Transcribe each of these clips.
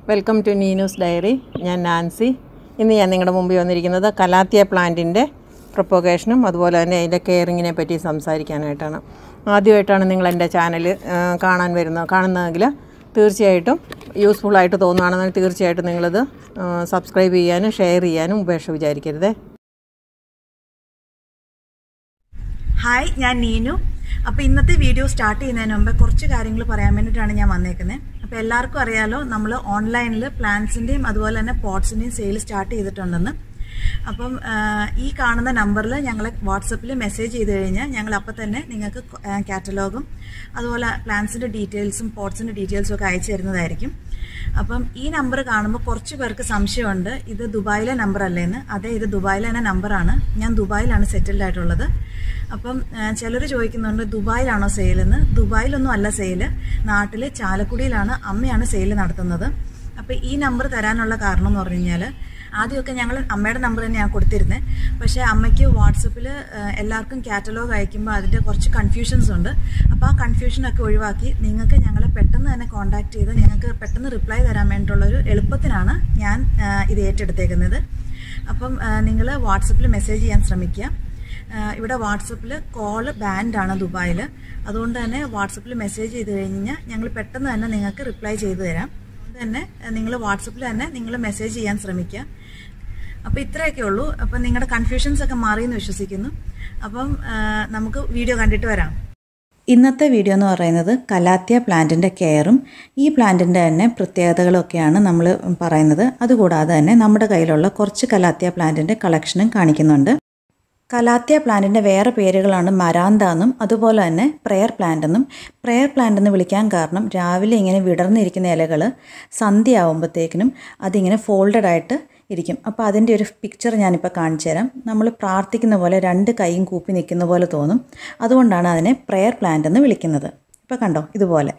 Welcome to Neenu's diary ഞാൻ Nancy ഇന്ന് ഞാൻ നിങ്ങളുടെ മുമ്പിൽ വന്നിരിക്കുന്നത് കലാത്തിയ പ്ലാന്റിൻ്റെ പ്രൊപ്പോഗേഷനും അതുപോലെ തന്നെ അതിൻ്റെ കെയറിങ്ങിനെ പറ്റി സംസാരിക്കാനായിട്ടാണ് ആദ്യമായിട്ടാണ് നിങ്ങൾ എൻ്റെ ചാനൽ കാണാൻ വരുന്നത് കാണുന്നതെങ്കിൽ തീർച്ചയായിട്ടും യൂസ്ഫുള്ളായിട്ട് തോന്നുകയാണെന്ന് തീർച്ചയായിട്ടും നിങ്ങളിത് സബ്സ്ക്രൈബ് ചെയ്യാനും ഷെയർ ചെയ്യാനും ഉപേക്ഷ വിചാരിക്കരുതേ ഹായ് ഞാൻ നീനു അപ്പോൾ ഇന്നത്തെ വീഡിയോ സ്റ്റാർട്ട് ചെയ്യുന്നതിന് മുമ്പ് കുറച്ച് കാര്യങ്ങൾ പറയാൻ വേണ്ടിയിട്ടാണ് ഞാൻ വന്നേക്കുന്നത് അപ്പോൾ എല്ലാവർക്കും അറിയാലോ നമ്മൾ ഓൺലൈനിൽ പ്ലാന്റ്സിൻ്റെയും അതുപോലെ തന്നെ പോട്ട്സിൻ്റെയും സെയിൽ സ്റ്റാർട്ട് ചെയ്തിട്ടുണ്ടെന്ന് അപ്പം ഈ കാണുന്ന നമ്പറിൽ ഞങ്ങൾ വാട്സപ്പിൽ മെസ്സേജ് ചെയ്ത് കഴിഞ്ഞാൽ ഞങ്ങൾ അപ്പം തന്നെ നിങ്ങൾക്ക് കാറ്റലോഗും അതുപോലെ പ്ലാന്റ്സിൻ്റെ ഡീറ്റെയിൽസും പോട്ട്സിൻ്റെ ഡീറ്റെയിൽസും ഒക്കെ അയച്ചു തരുന്നതായിരിക്കും അപ്പം ഈ നമ്പർ കാണുമ്പോൾ കുറച്ച് പേർക്ക് സംശയമുണ്ട് ഇത് ദുബായിലെ നമ്പർ അല്ലേന്ന് അതെ ഇത് ദുബായിലെ തന്നെ നമ്പറാണ് ഞാൻ ദുബായിലാണ് സെറ്റിൽഡ് ആയിട്ടുള്ളത് അപ്പം ചിലർ ചോദിക്കുന്നുണ്ട് ദുബായിലാണോ സെയിലെന്ന് ദുബായിലൊന്നും അല്ല സെയിൽ നാട്ടിൽ ചാലക്കുടിയിലാണ് അമ്മയാണ് സെയിൽ നടത്തുന്നത് അപ്പോൾ ഈ നമ്പർ തരാനുള്ള കാരണം എന്ന് പറഞ്ഞു കഴിഞ്ഞാൽ ആദ്യമൊക്കെ ഞങ്ങൾ അമ്മയുടെ നമ്പർ തന്നെയാണ് കൊടുത്തിരുന്നത് പക്ഷേ അമ്മയ്ക്ക് വാട്സപ്പിൽ എല്ലാവർക്കും കാറ്റലോഗ് അയക്കുമ്പോൾ അതിൻ്റെ കുറച്ച് കൺഫ്യൂഷൻസ് ഉണ്ട് അപ്പോൾ ആ കൺഫ്യൂഷനൊക്കെ ഒഴിവാക്കി നിങ്ങൾക്ക് ഞങ്ങളെ പെട്ടെന്ന് തന്നെ കോൺടാക്ട് ചെയ്ത് നിങ്ങൾക്ക് പെട്ടെന്ന് റിപ്ലൈ തരാൻ വേണ്ടിയിട്ടുള്ളൊരു എളുപ്പത്തിനാണ് ഞാൻ ഇത് ഏറ്റെടുത്തേക്കുന്നത് അപ്പം നിങ്ങൾ വാട്സപ്പിൽ മെസ്സേജ് ചെയ്യാൻ ശ്രമിക്കുക ഇവിടെ വാട്സപ്പിൽ കോൾ ബാൻഡാണ് ദുബായിൽ അതുകൊണ്ട് തന്നെ വാട്സപ്പിൽ മെസ്സേജ് ചെയ്ത് കഴിഞ്ഞാൽ ഞങ്ങൾ പെട്ടെന്ന് തന്നെ നിങ്ങൾക്ക് റിപ്ലൈ ചെയ്തു തരാം അതുകൊണ്ട് തന്നെ നിങ്ങൾ വാട്സപ്പിൽ തന്നെ നിങ്ങൾ മെസ്സേജ് ചെയ്യാൻ ശ്രമിക്കുക അപ്പോൾ ഇത്രയൊക്കെ ഉള്ളൂ അപ്പം നിങ്ങളുടെ കൺഫ്യൂഷൻസ് ഒക്കെ മാറിയെന്ന് വിശ്വസിക്കുന്നു അപ്പം നമുക്ക് വീഡിയോ കണ്ടിട്ട് വരാം ഇന്നത്തെ വീഡിയോ എന്ന് പറയുന്നത് കലാത്തിയ പ്ലാന്റിൻ്റെ കെയറും ഈ പ്ലാന്റിൻ്റെ തന്നെ പ്രത്യേകതകളൊക്കെയാണ് നമ്മൾ പറയുന്നത് അതുകൂടാതെ തന്നെ നമ്മുടെ കയ്യിലുള്ള കുറച്ച് കലാത്തിയ പ്ലാന്റിൻ്റെ കളക്ഷനും കാണിക്കുന്നുണ്ട് കലാത്തിയ പ്ലാന്റിൻ്റെ വേറെ പേരുകളാണ് മരാന്ത എന്നും അതുപോലെ തന്നെ പ്രെയർ പ്ലാന്റ് എന്നും പ്രെയർ പ്ലാന്റ് എന്ന് വിളിക്കാൻ കാരണം രാവിലെ ഇങ്ങനെ വിടർന്നിരിക്കുന്ന ഇലകൾ സന്ധ്യ ആകുമ്പോഴത്തേക്കിനും അതിങ്ങനെ ഫോൾഡഡ് ആയിട്ട് ഇരിക്കും അപ്പോൾ അതിൻ്റെ ഒരു പിക്ചർ ഞാനിപ്പോൾ കാണിച്ചു തരാം നമ്മൾ പ്രാർത്ഥിക്കുന്ന പോലെ രണ്ട് കൈയും കൂപ്പി നിൽക്കുന്ന പോലെ തോന്നും അതുകൊണ്ടാണ് അതിനെ പ്രെയർ പ്ലാന്റ് എന്ന് വിളിക്കുന്നത് ഇപ്പോൾ കണ്ടോ ഇതുപോലെ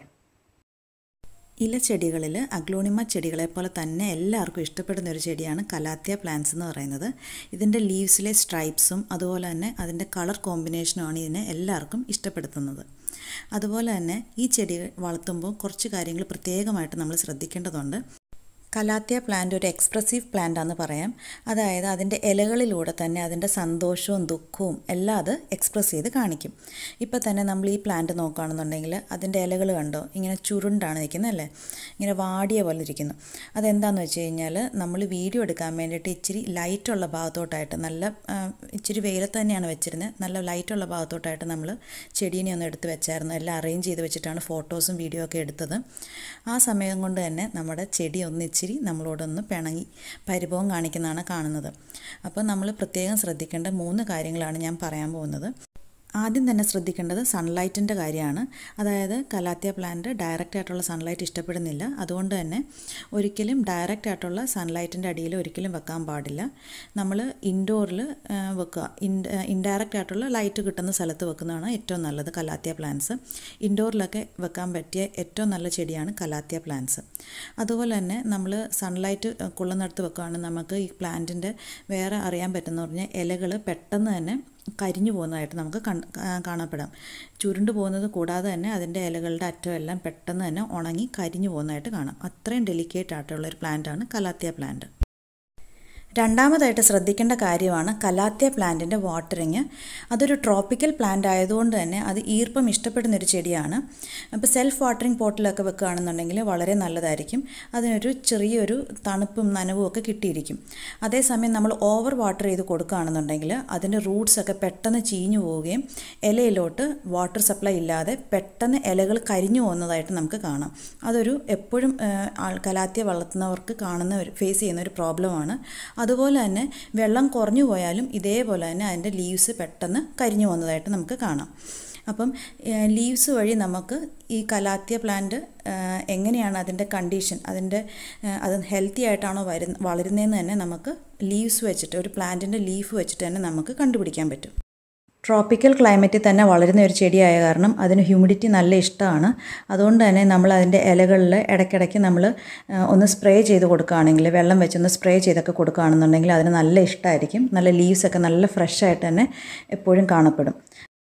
ഇലച്ചെടികളിൽ അഗ്ലോണിമ ചെടികളെ പോലെ തന്നെ എല്ലാവർക്കും ഇഷ്ടപ്പെടുന്ന ഒരു ചെടിയാണ് കലാത്തിയ പ്ലാന്റ്സ് എന്ന് പറയുന്നത് ഇതിൻ്റെ ലീവ്സിലെ സ്ട്രൈപ്സും അതുപോലെ തന്നെ അതിൻ്റെ കളർ കോമ്പിനേഷനുമാണ് ഇതിനെ എല്ലാവർക്കും ഇഷ്ടപ്പെടുത്തുന്നത് അതുപോലെ തന്നെ ഈ ചെടി വളർത്തുമ്പോൾ കുറച്ച് കാര്യങ്ങൾ പ്രത്യേകമായിട്ട് നമ്മൾ ശ്രദ്ധിക്കേണ്ടതുണ്ട് കലാത്തിയ പ്ലാന്റ് ഒരു എക്സ്പ്രസീവ് പ്ലാന്റ് ആണെന്ന് പറയാം അതായത് അതിൻ്റെ ഇലകളിലൂടെ തന്നെ അതിൻ്റെ സന്തോഷവും ദുഃഖവും എല്ലാം അത് എക്സ്പ്രസ് ചെയ്ത് കാണിക്കും ഇപ്പോൾ തന്നെ നമ്മൾ ഈ പ്ലാന്റ് നോക്കുകയാണെന്നുണ്ടെങ്കിൽ അതിൻ്റെ ഇലകൾ കണ്ടോ ഇങ്ങനെ ചുരുണ്ടാണ് നിൽക്കുന്നത് അല്ലേ ഇങ്ങനെ വാടിയ പോലെ ഇരിക്കുന്നു അതെന്താണെന്ന് വെച്ച് കഴിഞ്ഞാൽ നമ്മൾ വീഡിയോ എടുക്കാൻ വേണ്ടിയിട്ട് ഇച്ചിരി ലൈറ്റുള്ള ഭാഗത്തോട്ടായിട്ട് നല്ല ഇച്ചിരി വെയിലത്ത് തന്നെയാണ് വെച്ചിരുന്നത് നല്ല ലൈറ്റുള്ള ഭാഗത്തോട്ടായിട്ട് നമ്മൾ ചെടീനെ ഒന്ന് എടുത്ത് വെച്ചായിരുന്നു എല്ലാം അറേഞ്ച് ചെയ്ത് വെച്ചിട്ടാണ് ഫോട്ടോസും വീഡിയോ ഒക്കെ എടുത്തത് ആ സമയം കൊണ്ട് തന്നെ നമ്മുടെ ചെടി ഒന്നിച്ച് ഇച്ചിരി നമ്മളോടൊന്ന് പിണങ്ങി പരിഭവം കാണിക്കുന്നതാണ് കാണുന്നത് അപ്പോൾ നമ്മൾ പ്രത്യേകം ശ്രദ്ധിക്കേണ്ട മൂന്ന് കാര്യങ്ങളാണ് ഞാൻ പറയാൻ പോകുന്നത് ആദ്യം തന്നെ ശ്രദ്ധിക്കേണ്ടത് സൺലൈറ്റിൻ്റെ കാര്യമാണ് അതായത് കലാത്തിയ പ്ലാന്റ് ഡയറക്റ്റ് ആയിട്ടുള്ള സൺലൈറ്റ് ഇഷ്ടപ്പെടുന്നില്ല അതുകൊണ്ട് തന്നെ ഒരിക്കലും ഡയറക്റ്റ് ആയിട്ടുള്ള സൺലൈറ്റിൻ്റെ അടിയിൽ ഒരിക്കലും വെക്കാൻ പാടില്ല നമ്മൾ ഇൻഡോറിൽ വെക്കുക ഇൻഡയറക്റ്റ് ആയിട്ടുള്ള ലൈറ്റ് കിട്ടുന്ന സ്ഥലത്ത് വെക്കുന്നതാണ് ഏറ്റവും നല്ലത് കലാത്തിയ പ്ലാന്റ്സ് ഇൻഡോറിലൊക്കെ വെക്കാൻ പറ്റിയ ഏറ്റവും നല്ല ചെടിയാണ് കലാത്തിയ പ്ലാന്റ്സ് അതുപോലെ തന്നെ നമ്മൾ സൺലൈറ്റ് കൊള്ളുന്നിടത്ത് വെക്കുകയാണെങ്കിൽ നമുക്ക് ഈ പ്ലാന്റിൻ്റെ വേറെ അറിയാൻ പറ്റുന്ന പറഞ്ഞാൽ ഇലകൾ പെട്ടെന്ന് തന്നെ കരിഞ്ഞു പോകുന്നതായിട്ട് നമുക്ക് കാണപ്പെടാം ചുരുണ്ട് പോകുന്നത് കൂടാതെ തന്നെ അതിൻ്റെ ഇലകളുടെ അറ്റമെല്ലാം പെട്ടെന്ന് തന്നെ ഉണങ്ങി കരിഞ്ഞു പോകുന്നതായിട്ട് കാണാം അത്രയും ഡെലിക്കേറ്റ് ആയിട്ടുള്ള ഒരു പ്ലാന്റാണ് കലാത്തിയ പ്ലാന്റ് രണ്ടാമതായിട്ട് ശ്രദ്ധിക്കേണ്ട കാര്യമാണ് കലാത്തിയ പ്ലാന്റിൻ്റെ വാട്ടറിങ് അതൊരു ട്രോപ്പിക്കൽ പ്ലാന്റ് ആയതുകൊണ്ട് തന്നെ അത് ഈർപ്പം ഇഷ്ടപ്പെടുന്ന ഒരു ചെടിയാണ് അപ്പോൾ സെൽഫ് വാട്ടറിങ് പോട്ടിലൊക്കെ വെക്കുകയാണെന്നുണ്ടെങ്കിൽ വളരെ നല്ലതായിരിക്കും അതിനൊരു ചെറിയൊരു തണുപ്പും നനവും ഒക്കെ കിട്ടിയിരിക്കും അതേസമയം നമ്മൾ ഓവർ വാട്ടർ ചെയ്ത് കൊടുക്കുകയാണെന്നുണ്ടെങ്കിൽ അതിൻ്റെ റൂട്ട്സ് ഒക്കെ പെട്ടെന്ന് ചീഞ്ഞു പോവുകയും ഇലയിലോട്ട് വാട്ടർ സപ്ലൈ ഇല്ലാതെ പെട്ടെന്ന് ഇലകൾ കരിഞ്ഞു പോകുന്നതായിട്ട് നമുക്ക് കാണാം അതൊരു എപ്പോഴും കലാത്തിയ വളർത്തുന്നവർക്ക് കാണുന്ന ഒരു ഫേസ് ചെയ്യുന്ന ഒരു പ്രോബ്ലമാണ് അതുപോലെ തന്നെ വെള്ളം കുറഞ്ഞു പോയാലും ഇതേപോലെ തന്നെ അതിൻ്റെ ലീവ്സ് പെട്ടെന്ന് കരിഞ്ഞു പോകുന്നതായിട്ട് നമുക്ക് കാണാം അപ്പം ലീവ്സ് വഴി നമുക്ക് ഈ കലാത്തിയ പ്ലാന്റ് എങ്ങനെയാണ് അതിൻ്റെ കണ്ടീഷൻ അതിൻ്റെ അത് ഹെൽത്തി ആയിട്ടാണോ വരു വളരുന്നതെന്ന് തന്നെ നമുക്ക് ലീവ്സ് വെച്ചിട്ട് ഒരു പ്ലാന്റിൻ്റെ ലീഫ് വെച്ചിട്ട് തന്നെ നമുക്ക് കണ്ടുപിടിക്കാൻ പറ്റും ട്രോപ്പിക്കൽ ക്ലൈമറ്റിൽ തന്നെ വളരുന്ന ഒരു ചെടിയായ കാരണം അതിന് ഹ്യൂമിഡിറ്റി നല്ല ഇഷ്ടമാണ് അതുകൊണ്ട് തന്നെ നമ്മൾ അതിൻ്റെ ഇലകളിൽ ഇടയ്ക്കിടയ്ക്ക് നമ്മൾ ഒന്ന് സ്പ്രേ ചെയ്ത് കൊടുക്കുകയാണെങ്കിൽ വെള്ളം വെച്ചൊന്ന് സ്പ്രേ ചെയ്തൊക്കെ കൊടുക്കുകയാണെന്നുണ്ടെങ്കിൽ അതിന് നല്ല ഇഷ്ടമായിരിക്കും നല്ല ലീവ്സൊക്കെ നല്ല ഫ്രഷ് ആയിട്ട് തന്നെ എപ്പോഴും കാണപ്പെടും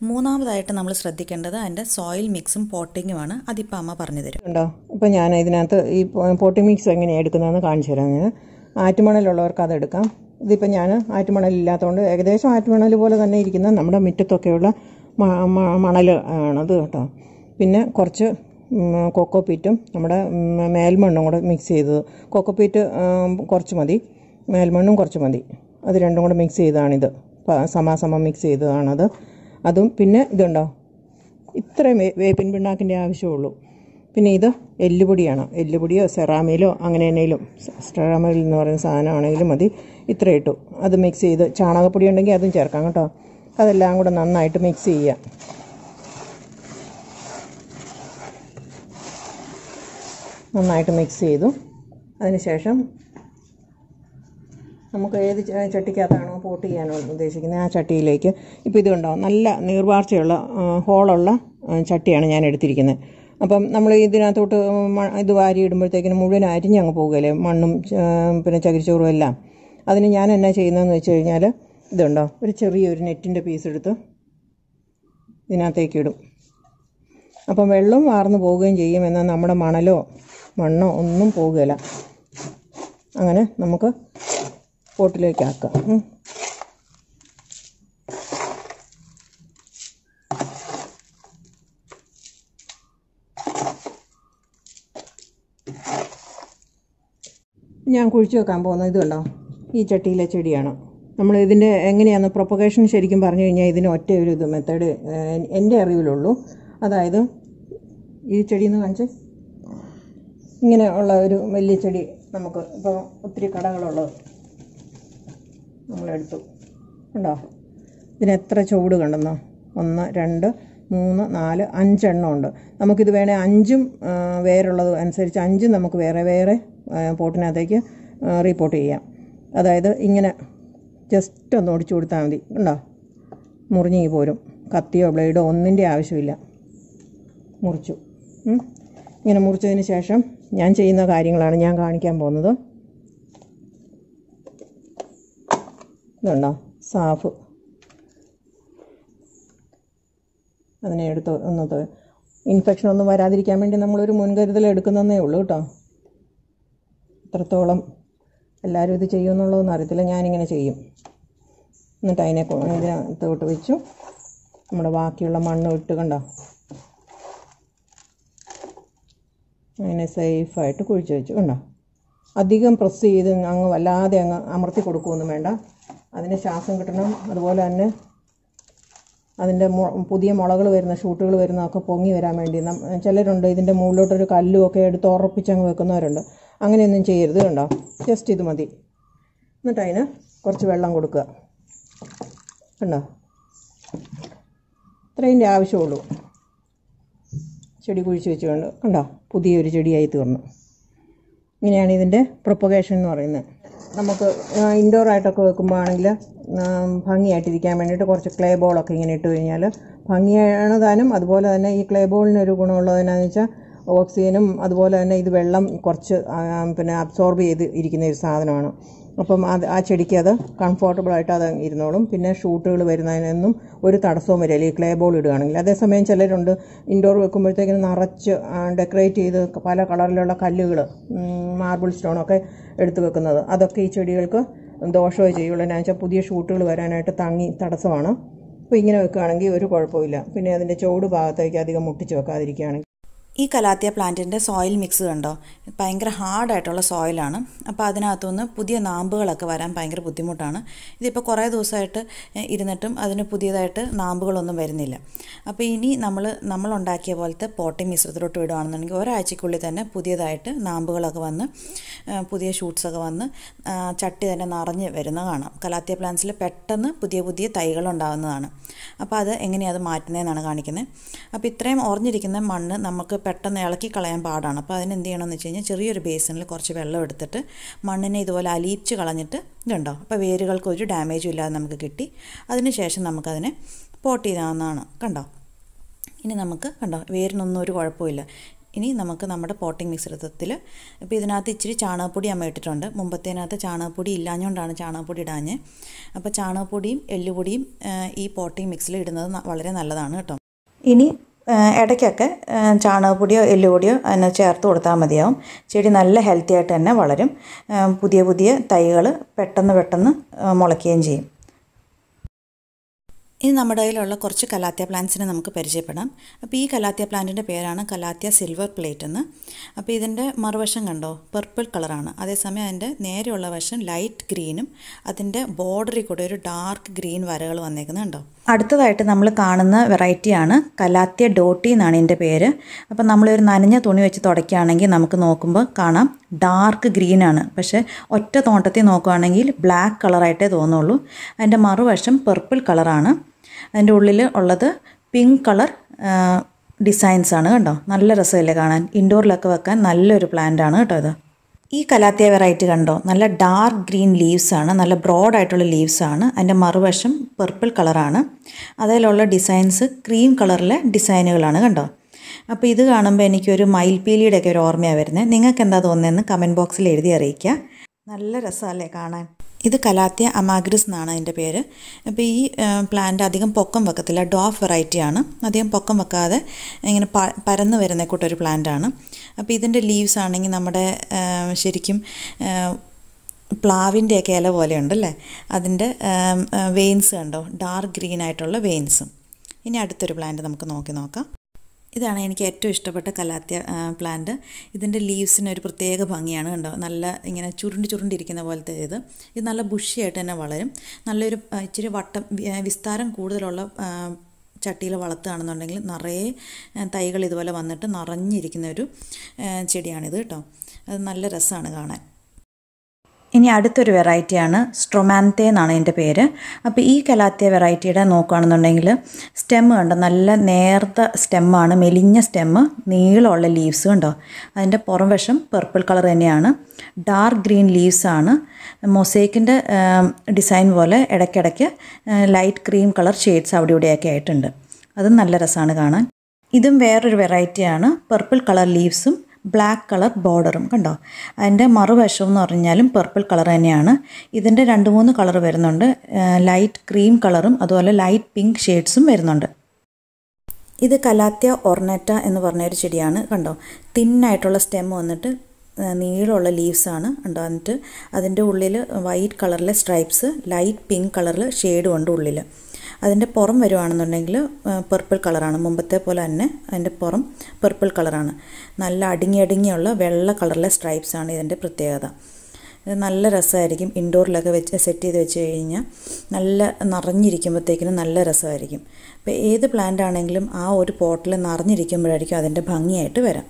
മൂന്നാമതായിട്ട് നമ്മൾ ശ്രദ്ധിക്കേണ്ടത് അതിൻ്റെ സോയിൽ മിക്സും പോട്ടിങ്ങുമാണ് അതിപ്പോൾ അമ്മ പറഞ്ഞു തരും ഉണ്ടോ ഇപ്പം ഞാൻ ഇതിനകത്ത് ഈ പോട്ടി മിക്സ് എങ്ങനെയാണ് എടുക്കുന്നതെന്ന് കാണിച്ചു തരാം ഞാൻ ആറ്റുമണലുള്ളവർക്ക് അതെടുക്കാം ഇതിപ്പോൾ ഞാൻ ആറ്റുമണൽ ഇല്ലാത്തതുകൊണ്ട് ഏകദേശം ആറ്റുമണൽ പോലെ തന്നെ ഇരിക്കുന്ന നമ്മുടെ മുറ്റത്തൊക്കെയുള്ള മ- മ- മണൽ ആണത് കേട്ടോ പിന്നെ കുറച്ച് ഉം, കൊക്കോപ്പീറ്റും നമ്മുടെ ഉം, മേൽമണ്ണും കൂടെ മിക്സ് ചെയ്തത് കൊക്കോപ്പീറ്റ് ഉം, കുറച്ച് മതി മേൽമണ്ണും കുറച്ച് മതി അത് രണ്ടും കൂടെ മിക്സ് ചെയ്തതാണിത് പ- സമാസമം മിക്സ് ചെയ്തതാണത് അതും പിന്നെ ഇതുണ്ടോ ഇത്രയും വേ- വേപ്പിൻ പിണ്ണാക്കിൻ്റെ ആവശ്യമുള്ളൂ പിന്നെ ഇത് എല്ലുപൊടിയാണ് എല്ലുപൊടിയോ സെറാമിലോ അങ്ങനെ എന്തെങ്കിലും സെറാമിൽ എന്ന് പറയുന്ന സാധനമാണെങ്കിലും മതി ഇത്ര ഇട്ടു അത് മിക്സ് ചെയ്ത് ചാണകപ്പൊടി ഉണ്ടെങ്കിൽ അതും ചേർക്കാം കേട്ടോ അതെല്ലാം കൂടെ നന്നായിട്ട് മിക്സ് ചെയ്യുക നന്നായിട്ട് മിക്സ് ചെയ്തു അതിനുശേഷം നമുക്ക് ഏത് ച- ചട്ടിക്കകത്താണോ പോട്ട് ചെയ്യാനോ ഉദ്ദേശിക്കുന്നത് ആ ചട്ടിയിലേക്ക് ഇപ്പോൾ ഇത് കണ്ടോ നല്ല നീർവാർച്ചയുള്ള ആ, ഹോളുള്ള ആ, ചട്ടിയാണ് ഞാൻ എടുത്തിരിക്കുന്നത് അപ്പം നമ്മൾ ഇതിനകത്തോട്ട് മ- ഇത് വാരി ഇടുമ്പോഴത്തേക്കിനും മുഴുവൻ അരിഞ്ഞ് അങ്ങ് പോകുകയല്ലേ മണ്ണും ച- പിന്നെ ചകിരിച്ചോറും എല്ലാം അതിന് ഞാൻ എന്നാ ചെയ്യുന്നതെന്ന് വെച്ച് കഴിഞ്ഞാൽ ഇതുണ്ടോ ഒരു ചെറിയൊരു നെറ്റിൻ്റെ പീസ് എടുത്ത് ഇതിനകത്തേക്ക് ഇടും അപ്പം വെള്ളം വാർന്നു പോവുകയും ചെയ്യും എന്നാൽ നമ്മുടെ മണലോ മണ്ണോ ഒന്നും പോകുകയില്ല അങ്ങനെ നമുക്ക് പോട്ടിലേക്ക് ആക്കാം ഉം. ഞാൻ കുഴിച്ചു വെക്കാൻ പോകുന്നത് ഇത് കണ്ടോ ഈ ചട്ടിയിലെ ചെടിയാണ് നമ്മൾ ഇതിൻ്റെ എങ്ങനെയാണ് പ്രൊപ്പഗേഷൻ ശരിക്കും പറഞ്ഞു കഴിഞ്ഞാൽ ഇതിന് ഒറ്റ ഒരു ഇത് മെത്തേഡ് എൻ്റെ അറിവിലുള്ളൂ അതായത് ഈ ചെടി എന്ന് കാണിച്ച് ഇങ്ങനെ ഉള്ള ഒരു വലിയ ചെടി നമുക്ക് ഇപ്പോൾ ഒത്തിരി കടകളുള്ളത് നമ്മളെടുത്തു ഉണ്ടോ ഇതിന് എത്ര ചുവട് കണ്ടെന്നോ ഒന്ന് രണ്ട് മൂന്ന് നാല് അഞ്ചെണ്ണം ഉണ്ട് നമുക്കിത് വേണേൽ അഞ്ചും ആ, വേരുള്ളത് അനുസരിച്ച് അഞ്ചും നമുക്ക് വേറെ വേറെ ആ, പോട്ടിനകത്തേക്ക് റീപ്പോർട്ട് ചെയ്യാം അതായത് ഇങ്ങനെ ജസ്റ്റ് ഒന്ന് ഒടിച്ചു കൊടുത്താൽ മതി ഉണ്ടോ മുറിഞ്ഞു പോരും കത്തിയോ ബ്ലേഡോ ഒന്നിൻ്റെ ആവശ്യമില്ല മുറിച്ചു ഉം. ഇങ്ങനെ മുറിച്ചതിന് ശേഷം ഞാൻ ചെയ്യുന്ന കാര്യങ്ങളാണ് ഞാൻ കാണിക്കാൻ പോകുന്നത് ഇതുണ്ടോ സാഫ് അതിനെ എടുത്ത് ഒന്ന് തൊ- ഇൻഫെക്ഷൻ ഒന്നും വരാതിരിക്കാൻ വേണ്ടി നമ്മളൊരു മുൻകരുതൽ എടുക്കുന്നതേ ഉള്ളൂ കേട്ടോ എത്രത്തോളം എല്ലാവരും ഇത് ചെയ്യുമെന്നുള്ളതൊന്നും അറിയത്തില്ല ഞാനിങ്ങനെ ചെയ്യും എന്നിട്ട് അതിനെ കൊ- ഇതിനകത്തോട്ട് വെച്ചു നമ്മുടെ ബാക്കിയുള്ള മണ്ണ് ഇട്ട് കണ്ടോ അങ്ങനെ സേഫായിട്ട് കുഴിച്ച് വെച്ചു കണ്ടോ അധികം പ്രസ് ചെയ്ത് അങ്ങ് വല്ലാതെ അങ്ങ് അമർത്തി കൊടുക്കുകയൊന്നും വേണ്ട അതിന് ശ്വാസം കിട്ടണം അതുപോലെ തന്നെ അതിൻ്റെ മു പുതിയ മുളകൾ വരുന്ന ഷൂട്ടുകൾ വരുന്നതൊക്കെ പൊങ്ങി വരാൻ വേണ്ടി നം- ചിലരുണ്ട് ഇതിൻ്റെ മുകളിലോട്ടൊരു കല്ലും ഒക്കെ എടുത്ത് ഉറപ്പിച്ചങ്ങ് വെക്കുന്നവരുണ്ട് അങ്ങനെയൊന്നും ചെയ്യരുത് കണ്ടോ ജസ്റ്റ് ഇത് മതി എന്നിട്ട് അതിന് കുറച്ച് വെള്ളം കൊടുക്കുക കണ്ടോ ഇത്രയും ആവശ്യമുള്ളൂ ചെടി കുഴിച്ച് വെച്ച് കണ്ട് കണ്ടോ പുതിയൊരു ചെടിയായി തീർന്നു ഇങ്ങനെയാണ് ഇതിൻ്റെ പ്രൊപ്പഗേഷൻ എന്ന് പറയുന്നത് നമുക്ക് ഇൻഡോർ ആയിട്ടൊക്കെ വെക്കുമ്പോൾ ആണെങ്കിൽ ഭംഗിയായിട്ടിരിക്കാൻ വേണ്ടിയിട്ട് കുറച്ച് ക്ലേ ബോളൊക്കെ ഇങ്ങനെ ഇട്ട് കഴിഞ്ഞാൽ ഭംഗിയാണ് താനും അതുപോലെ തന്നെ ഈ ക്ലേ ബോളിന് ഒരു ഗുണമുള്ളതെന്നു വെച്ചാൽ ഓക്സിജനും അതുപോലെ തന്നെ ഇത് വെള്ളം കുറച്ച് ആ, പിന്നെ അബ്സോർബ് ചെയ്ത് ഇരിക്കുന്ന ഒരു സാധനമാണ് അപ്പം അത് ആ ചെടിക്ക് അത് കംഫർട്ടബിളായിട്ട് അത് ഇരുന്നോളും പിന്നെ ഷൂട്ടുകൾ വരുന്നതിനൊന്നും ഒരു തടസ്സവും വരില്ല ഈ ക്ലേ ബോൾ ഇടുകയാണെങ്കിൽ അതേസമയം ചിലരുണ്ട് ഇൻഡോർ വെക്കുമ്പോഴത്തേക്കിനും നിറച്ച് ഡെക്കറേറ്റ് ചെയ്ത് പല കളറിലുള്ള കല്ലുകൾ മാർബിൾ സ്റ്റോണൊക്കെ എടുത്ത് വെക്കുന്നത് അതൊക്കെ ഈ ചെടികൾക്ക് ദോഷമേ ചെയ്യുള്ളൂ എന്നാ വെച്ചാൽ പുതിയ ഷൂട്ടുകൾ വരാനായിട്ട് തങ്ങി തടസ്സമാണ് അപ്പോൾ ഇങ്ങനെ വെക്കുകയാണെങ്കിൽ ഒരു കുഴപ്പമില്ല പിന്നെ അതിൻ്റെ ചുവട് ഭാഗത്തേക്ക് അധികം മുട്ടിച്ച് വെക്കാതിരിക്കുകയാണെങ്കിൽ ഈ കലാത്തിയ പ്ലാന്റിൻ്റെ സോയിൽ മിക്സ് കണ്ടോ ഭയങ്കര ഹാർഡായിട്ടുള്ള സോയിലാണ് അപ്പോൾ അതിനകത്തുനിന്ന് പുതിയ നാമ്പുകളൊക്കെ വരാൻ ഭയങ്കര ബുദ്ധിമുട്ടാണ് ഇതിപ്പോൾ കുറേ ദിവസമായിട്ട് എ, ഇരുന്നിട്ടും അതിന് പുതിയതായിട്ട് നാമ്പുകളൊന്നും വരുന്നില്ല അപ്പോൾ ഇനി നമ്മൾ നമ്മളുണ്ടാക്കിയ പോലത്തെ പോട്ടി മിശ്രിതത്തിലോട്ട് വിടുകയാണെന്നുണ്ടെങ്കിൽ ഒരാഴ്ചക്കുള്ളിൽ തന്നെ പുതിയതായിട്ട് നാമ്പുകളൊക്കെ വന്ന് ആ, പുതിയ ഷൂട്ട്സൊക്കെ വന്ന് ആ, ചട്ടി തന്നെ നിറഞ്ഞ് വരുന്ന കാണാം കലാത്തിയ പ്ലാന്റ്സിൽ പെട്ടെന്ന് പുതിയ പുതിയ തൈകൾ ഉണ്ടാകുന്നതാണ് അപ്പോൾ അത് എങ്ങനെയാണ് അത് മാറ്റുന്നതെന്നാണ് കാണിക്കുന്നത് അപ്പോൾ ഇത്രയും ഓർഞ്ഞിരിക്കുന്ന മണ്ണ് നമുക്ക് പെട്ടെന്ന് ഇളക്കി കളയാൻ പാടാണ് അപ്പോൾ അതിന് എന്ത് ചെയ്യണമെന്ന് വെച്ച് കഴിഞ്ഞാൽ ചെറിയൊരു ബേസിനിൽ കുറച്ച് വെള്ളം എടുത്തിട്ട് മണ്ണിനെ ഇതുപോലെ അലിയിച്ച് കളഞ്ഞിട്ട് ഇതുണ്ടോ അപ്പോൾ വേരുകൾക്ക് ഒരു ഡാമേജും ഇല്ലാതെ നമുക്ക് കിട്ടി അതിനുശേഷം നമുക്കതിനെ പോട്ട് ചെയ്യാവുന്നതാണ് കണ്ടോ ഇനി നമുക്ക് കണ്ടോ വേരിനൊന്നും ഒരു കുഴപ്പമില്ല ഇനി നമുക്ക് നമ്മുടെ പോട്ടിംഗ് മിശ്രിതത്തിൽ ഇപ്പോൾ ഇതിനകത്ത് ഇച്ചിരി ചാണകപ്പൊടി അമ്മ ഇട്ടിട്ടുണ്ട് മുമ്പത്തേനകത്ത് ചാണകപ്പൊടി ഇല്ലാഞ്ഞുകൊണ്ടാണ് ചാണകപ്പൊടി ഇടാഞ്ഞ് അപ്പോൾ ചാണകപ്പൊടിയും എല്ലുപൊടിയും ഈ പോട്ടിംഗ് മിക്സിൽ ഇടുന്നത് വളരെ നല്ലതാണ് കേട്ടോ ഇനി ഇടയ്ക്കൊക്കെ ചാണകപ്പൊടിയോ എല്ലുപൊടിയോ അതിന് ചേർത്ത് കൊടുത്താൽ മതിയാവും ചെടി നല്ല ഹെൽത്തി ആയിട്ട് തന്നെ വളരും പുതിയ പുതിയ തൈകൾ പെട്ടെന്ന് പെട്ടെന്ന് മുളയ്ക്കുകയും ചെയ്യും ഇനി നമ്മുടെ കയ്യിലുള്ള കുറച്ച് കലാത്യ പ്ലാന്റ്സിനെ നമുക്ക് പരിചയപ്പെടാം അപ്പോൾ ഈ കലാത്യ പ്ലാന്റിൻ്റെ പേരാണ് കലാത്യ സിൽവർ പ്ലേറ്റ് എന്ന് അപ്പോൾ ഇതിൻ്റെ മറുവശം കണ്ടോ പർപ്പിൾ കളറാണ് അതേസമയം അതിൻ്റെ നേരെയുള്ള വശം ലൈറ്റ് ഗ്രീനും അതിൻ്റെ ബോർഡറിൽ കൂടെ ഒരു ഡാർക്ക് ഗ്രീൻ വരകൾ വന്നേക്കുന്നത് കണ്ടോ അടുത്തതായിട്ട് നമ്മൾ കാണുന്ന വെറൈറ്റിയാണ് കലാത്യ ഡോട്ടി എന്നാണ് ഇതിൻ്റെ പേര് അപ്പോൾ നമ്മളൊരു നനഞ്ഞ തുണി വെച്ച് തുടയ്ക്കുകയാണെങ്കിൽ നമുക്ക് നോക്കുമ്പോൾ കാണാം ഡാർക്ക് ഗ്രീനാണ് പക്ഷേ ഒറ്റ തോട്ടത്തിൽ നോക്കുകയാണെങ്കിൽ ബ്ലാക്ക് കളറായിട്ടേ തോന്നുള്ളൂ അതിൻ്റെ മറുവശം പർപ്പിൾ കളറാണ് അതിൻ്റെ ഉള്ളിൽ ഉള്ളത് പിങ്ക് കളർ ഡിസൈൻസ് ആണ് കണ്ടോ നല്ല രസമല്ലേ കാണാൻ ഇൻഡോറിലൊക്കെ വെക്കാൻ നല്ലൊരു പ്ലാന്റ് ആണ് കേട്ടോ ഇത് ഈ കലാത്തിയ വെറൈറ്റി കണ്ടോ നല്ല ഡാർക്ക് ഗ്രീൻ ലീവ്സ് ആണ് നല്ല ബ്രോഡ് ആയിട്ടുള്ള ലീവ്സ് ആണ് അതിൻ്റെ മറുവശം പർപ്പിൾ കളറാണ് അതിലുള്ള ഡിസൈൻസ് ക്രീം കളറിലെ ഡിസൈനുകളാണ് കണ്ടോ അപ്പോൾ ഇത് കാണുമ്പോൾ എനിക്കൊരു മയിൽപീലിയുടെ ഒക്കെ ഒരു ഓർമ്മയാണ് വരുന്നത് നിങ്ങൾക്ക് എന്താ തോന്നുന്നതെന്ന് കമൻറ്റ് ബോക്സിൽ എഴുതി അറിയിക്കുക നല്ല രസമല്ലേ കാണാൻ ഇത് കലാത്തിയ അമാഗ്രിസ് എന്നാണ് അതിൻ്റെ പേര് അപ്പോൾ ഈ പ്ലാന്റ് അധികം പൊക്കം വെക്കത്തില്ല ഡോഫ് വെറൈറ്റിയാണ് അധികം പൊക്കം വെക്കാതെ ഇങ്ങനെ പ പരന്ന് വരുന്ന കൂട്ടൊരു പ്ലാന്റാണ് അപ്പോൾ ഇതിൻ്റെ ലീവ്സ് ആണെങ്കിൽ നമ്മുടെ ശരിക്കും പ്ലാവിൻ്റെയൊക്കെ ഇല പോലെയുണ്ടല്ലേ അതിൻ്റെ വെയിൻസ് കണ്ടോ ഡാർക്ക് ഗ്രീൻ ആയിട്ടുള്ള വെയിൻസും ഇനി അടുത്തൊരു പ്ലാന്റ് നമുക്ക് നോക്കി നോക്കാം ഇതാണ് എനിക്ക് ഏറ്റവും ഇഷ്ടപ്പെട്ട കലാത്യ പ്ലാന്റ് ഇതിൻ്റെ ലീവ്സിന് ഒരു പ്രത്യേക ഭംഗിയാണ് കണ്ടോ നല്ല ഇങ്ങനെ ചുരുണ്ടി ചുരുണ്ടിരിക്കുന്ന പോലത്തെ ഇത് ഇത് നല്ല ബുഷിയായിട്ട് തന്നെ വളരും നല്ലൊരു ഇച്ചിരി വട്ടം വിസ്താരം കൂടുതലുള്ള ചട്ടിയിൽ വളർത്തുകയാണെന്നുണ്ടെങ്കിൽ നിറയെ തൈകൾ ഇതുപോലെ വന്നിട്ട് നിറഞ്ഞിരിക്കുന്ന ഒരു ചെടിയാണിത് കേട്ടോ അത് നല്ല രസമാണ് കാണാൻ ഇനി അടുത്തൊരു വെറൈറ്റിയാണ് സ്ട്രൊമാൻത്തെ എന്നാണ് എൻ്റെ പേര് അപ്പോൾ ഈ കലാത്തിയ വെറൈറ്റിയുടെ നോക്കുകയാണെന്നുണ്ടെങ്കിൽ സ്റ്റെം കണ്ടോ നല്ല നേർത്ത സ്റ്റെമ്മാണ് മെലിഞ്ഞ സ്റ്റെമ്മ് നീളമുള്ള ലീവ്സ് കണ്ടോ അതിൻ്റെ പുറം വശം പർപ്പിൾ കളർ തന്നെയാണ് ഡാർക്ക് ഗ്രീൻ ലീവ്സ് ആണ് മൊസൈക്കിൻ്റെ ഡിസൈൻ പോലെ ഇടയ്ക്കിടയ്ക്ക് ലൈറ്റ് ക്രീം കളർ ഷെയ്ഡ്സ് അവിടെ ഇവിടെയൊക്കെ ആയിട്ടുണ്ട് അതും നല്ല രസമാണ് കാണാൻ ഇതും വേറൊരു വെറൈറ്റിയാണ് പർപ്പിൾ കളർ ലീവ്സും ബ്ലാക്ക് കളർ ബോർഡറും കണ്ടോ അതിൻ്റെ മറുവശം എന്ന് പറഞ്ഞാലും പർപ്പിൾ കളർ തന്നെയാണ് ഇതിൻ്റെ രണ്ട് മൂന്ന് കളർ വരുന്നുണ്ട് ലൈറ്റ് ക്രീം കളറും അതുപോലെ ലൈറ്റ് പിങ്ക് ഷെയ്ഡ്സും വരുന്നുണ്ട് ഇത് കലാത്യ ഒർണറ്റ എന്ന് പറഞ്ഞൊരു ചെടിയാണ് കണ്ടോ തിന്നായിട്ടുള്ള സ്റ്റെം വന്നിട്ട് നീളമുള്ള ലീവ്സാണ് ഉണ്ടോ എന്നിട്ട് അതിൻ്റെ ഉള്ളിൽ വൈറ്റ് കളറിലെ സ്ട്രൈപ്സ് ലൈറ്റ് പിങ്ക് കളറിൽ ഷെയ്ഡും ഉണ്ട് ഉള്ളിൽ അതിൻ്റെ പുറം വരുവാണെന്നുണ്ടെങ്കിൽ പർപ്പിൾ കളറാണ് മുമ്പത്തെ പോലെ തന്നെ അതിൻ്റെ പുറം പർപ്പിൾ കളറാണ് നല്ല അടുങ്ങി അടുങ്ങിയുള്ള വെള്ള കളറിലെ സ്ട്രൈപ്സ് ആണ് ഇതിൻ്റെ പ്രത്യേകത ഇത് നല്ല രസമായിരിക്കും ഇൻഡോറിലൊക്കെ വെച്ച് സെറ്റ് ചെയ്ത് വെച്ച് കഴിഞ്ഞാൽ നല്ല നിറഞ്ഞിരിക്കുമ്പോഴത്തേക്കിനും നല്ല രസമായിരിക്കും അപ്പോൾ ഏത് പ്ലാന്റ് ആണെങ്കിലും ആ ഒരു പോട്ടിൽ നിറഞ്ഞിരിക്കുമ്പോഴായിരിക്കും അതിൻ്റെ ഭംഗിയായിട്ട് വരാം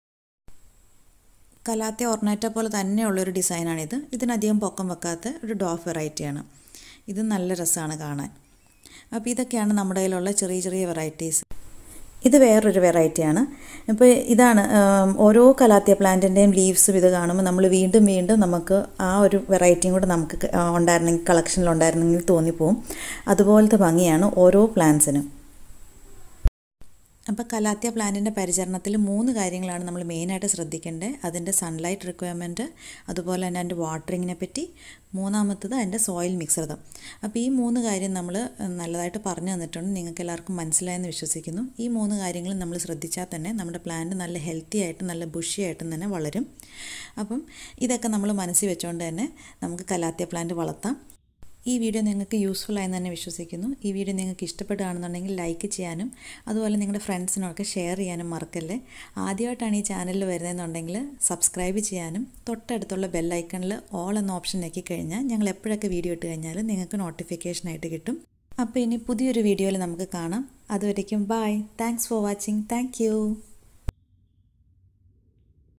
കലാത്തെ ഓർണേറ്റ പോലെ തന്നെയുള്ളൊരു ഡിസൈനാണിത് ഇതിനധികം പൊക്കം വെക്കാത്ത ഒരു ഡോഫ് വെറൈറ്റിയാണ് ഇത് നല്ല രസമാണ് കാണാൻ അപ്പോൾ ഇതൊക്കെയാണ് നമ്മുടെ കയ്യിലുള്ള ചെറിയ ചെറിയ വെറൈറ്റീസ് ഇത് വേറൊരു വെറൈറ്റിയാണ് ഇപ്പോൾ ഇതാണ് ഓരോ കലാത്തിയ പ്ലാന്റിൻ്റെയും ലീവ്സും ഇത് കാണുമ്പോൾ നമ്മൾ വീണ്ടും വീണ്ടും നമുക്ക് ആ ഒരു വെറൈറ്റിയും കൂടെ നമുക്ക് ഉണ്ടായിരുന്നെങ്കിൽ കളക്ഷനിൽ ഉണ്ടായിരുന്നെങ്കിൽ തോന്നിപ്പോവും അതുപോലത്തെ ഭംഗിയാണ് ഓരോ പ്ലാന്റ്സിനും അപ്പോൾ കലാത്യ പ്ലാന്റിൻ്റെ പരിചരണത്തിൽ മൂന്ന് കാര്യങ്ങളാണ് നമ്മൾ മെയിനായിട്ട് ശ്രദ്ധിക്കേണ്ടത് അതിൻ്റെ സൺലൈറ്റ് റിക്വയർമെൻറ്റ് അതുപോലെ തന്നെ അതിൻ്റെ വാട്ടറിങ്ങിനെ പറ്റി മൂന്നാമത്തത് അതിൻ്റെ സോയിൽ മിശ്രിതം അപ്പോൾ ഈ മൂന്ന് കാര്യം നമ്മൾ നല്ലതായിട്ട് പറഞ്ഞു തന്നിട്ടുണ്ട് നിങ്ങൾക്ക് എല്ലാവർക്കും മനസ്സിലായെന്ന് വിശ്വസിക്കുന്നു ഈ മൂന്ന് കാര്യങ്ങൾ നമ്മൾ ശ്രദ്ധിച്ചാൽ തന്നെ നമ്മുടെ പ്ലാന്റ് നല്ല ഹെൽത്തി ആയിട്ടും നല്ല ബുഷി ആയിട്ടും തന്നെ വളരും അപ്പം ഇതൊക്കെ നമ്മൾ മനസ്സിൽ വെച്ചുകൊണ്ട് തന്നെ നമുക്ക് കലാത്യ പ്ലാന്റ് വളർത്താം ഈ വീഡിയോ നിങ്ങൾക്ക് യൂസ്ഫുൾ ആയെന്ന് തന്നെ വിശ്വസിക്കുന്നു ഈ വീഡിയോ നിങ്ങൾക്ക് ഇഷ്ടപ്പെടുകയാണെന്നുണ്ടെങ്കിൽ ലൈക്ക് ചെയ്യാനും അതുപോലെ നിങ്ങളുടെ ഫ്രണ്ട്സിനൊക്കെ ഷെയർ ചെയ്യാനും മറക്കല്ലേ ആദ്യമായിട്ടാണ് ഈ ചാനലിൽ വരുന്നതെന്നുണ്ടെങ്കിൽ സബ്സ്ക്രൈബ് ചെയ്യാനും തൊട്ടടുത്തുള്ള ബെല്ലൈക്കണിൽ ഓൾ എന്ന ഓപ്ഷൻ ഞെക്കി കഴിഞ്ഞാൽ ഞങ്ങൾ എപ്പോഴൊക്കെ വീഡിയോ ഇട്ട് കഴിഞ്ഞാലും നിങ്ങൾക്ക് നോട്ടിഫിക്കേഷനായിട്ട് കിട്ടും അപ്പോൾ ഇനി പുതിയൊരു വീഡിയോയിൽ നമുക്ക് കാണാം അതുവരയ്ക്കും bye thanks for watching thank